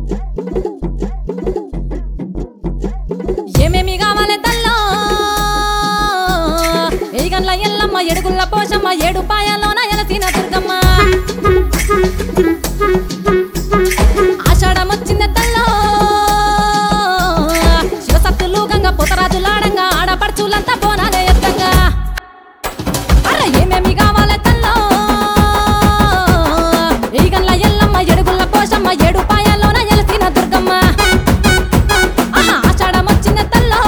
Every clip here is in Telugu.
ఏమేమి కావాలి తల్లో ఏగన్ల ఎల్లమ్మ ఎడుగుల్ల పోషమ్మ ఏడు పాయలోన ఎలసిన దుర్గమ్మ ఆషాఢం వచ్చింది తల్లో శివసత్తులు గంగ పుతరాజులాడంగా ఆడపడుచులంతా బోనాలే ఎత్తంగా అర ఏమేమి కావాలి తల్లో ఈగన్ల ఎల్లమ్మ ఎడుగుల్ల పోషమ్మ ఏడు పాయలోన ఎలసిన దుర్గమ్మ ఆహా, ఆషాఢం వచ్చింది తల్లో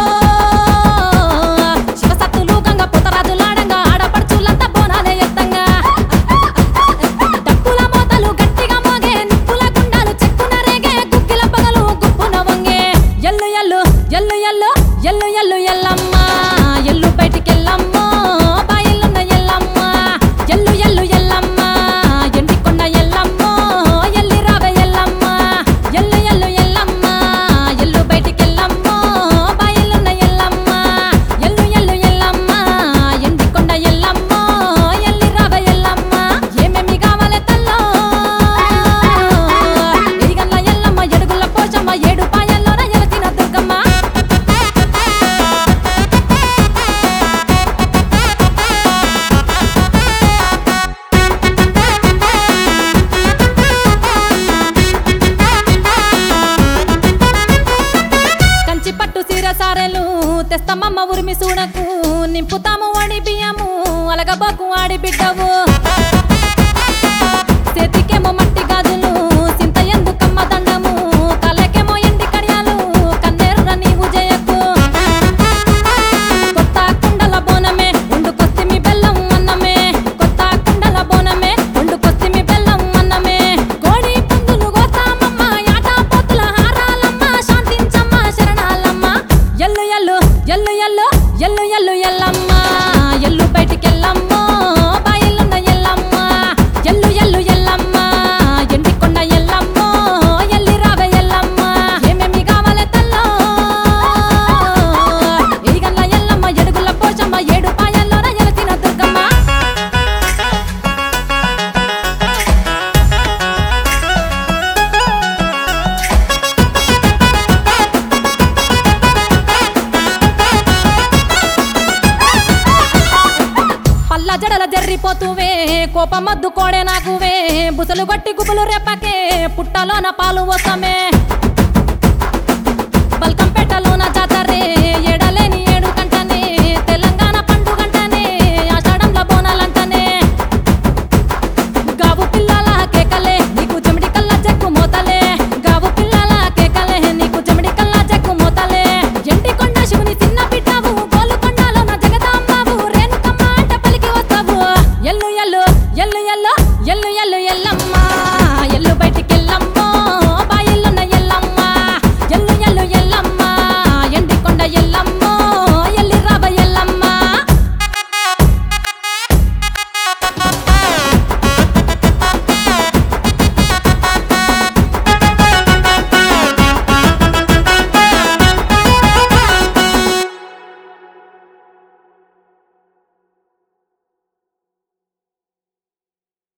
శివసత్తులు గంగ పుతరాజులాడంగా ఆడపడుచులంతా బోనాలే ఎత్తంగా డప్పుల మోతలు గట్టిగా మోగే నిప్పుల గుండాలు చెక్కున రేగే గుగ్గిల పగలు గుప్పున వంగే ఎల్లు ఎల్లు ఎల్లు ఎల్లు ఎల్లు ఎల్లు ఎల్లమ్మ ఎల్లు బయటికెళ్ళమ్మ బాయిలున్న ఎల్లమ్మ ఎల్లు ఎల్లు ఎల్లమ్మ ఎండికొండ ఎల్లమ్మ ఎల్లి రావే ఎల్లమ్మ ఎల్లు ఎల్లు ఎల్లమ్మ ఎల్లు బయటికెళ్ళమ్మ బాయిలున్న ఎల్లమ్మ ఎల్లు ఎల్లు ఎల్లమ్మ ఎండికొండ ఎల్లమ్మ ఎల్లి రావే ఎల్లమ్మ ఏమేమి కావాలి తల్లో ఎదిగల్ల ఎల్లమ్మ ఎడుగుల్ల పోచమ్మ ఏడు పాయల్లోన ఎలసిన దుర్గమ్మ కంచి పట్టు సీర సారెలు తెస్తమ్మమ్మ ఉరిమి సూడకు నింపుతాము వాడి బియ్యము అలగబాకు ఆడి బిడ్డవు చేతికేమో మట్టి గాజులు సింత ఎందుకమ్మ దండము కళ్ళకేమో ఎండి కడియాలు కన్నేరుర నీవు జయకు కొత్త కుండల బోనమే వండుకొస్తిమి బెల్లం అన్నమే కొత్త కుండల బోనమే వండుకొస్తిమి బెల్లం అన్నమే కోడి పుందులు గోతామమ్మ యాట పోతుల హారాలమ్మ శాంతించమ్మ శరణాలమ్మ ఎల్లు ఎల్లు ఎల్లు ఎల్లు ఎల్లు ఎల్లు ఎల్లమ్మ ఎల్లు బయటికెళ్ళమ్మ బాయిలున్న ఎల్లమ్మ ఎల్లు ఎల్లు ఎల్లమ్మ ఎండికొండ ఎల్లమ్మ ఎల్లి రావే ఎల్లమ్మ ఏమేమి కావాలి తల్లో ఎదిగల్ల ఎల్లమ్మ ఎడుగుల పోచమ్మ ఏడు పాయల్లోన ఎలసిన దుర్గమ్మ పల్ల జడల జర్రిపోతువే కోపమద్దు కోడే నాకువే బుసలు గట్టి గుబులు రెప్పకే పుట్టలోన పాలు వసమే